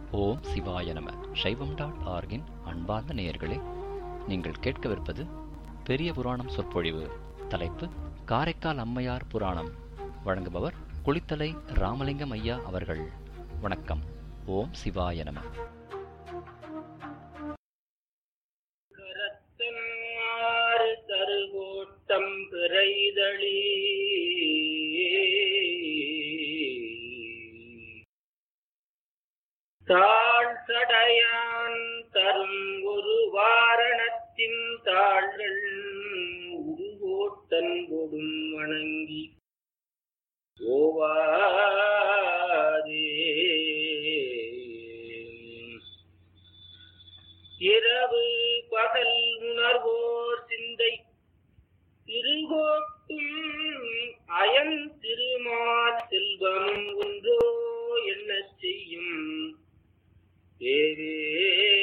ஓம் சிவாய நம சைவம் டாட் ஆர்கின் அன்பார்ந்த நேயர்களே நீங்கள் கேட்கவிருப்பது பெரிய புராணம் சொற்பொழிவு தலைப்பு காரைக்கால் அம்மையார் புராணம் வழங்குபவர் குளித்தலை ராமலிங்கம் ஐயா அவர்கள் வணக்கம் ஓம் சிவாய நம கரத்தன்மாறு தருகோட்டம் பிறைதளி தாழ் சடையான் தரும் ஒரு வாரணத்தின் தாள்கள் உருகோட்டன் கொடும் வணங்கி ஓவாதே இரவு பகல் உணர்வோர் சிந்தை திருகோட்டும் அயன் திருமால் செல்வமும் ஒன்றோ என்ன செய்யும் தேவே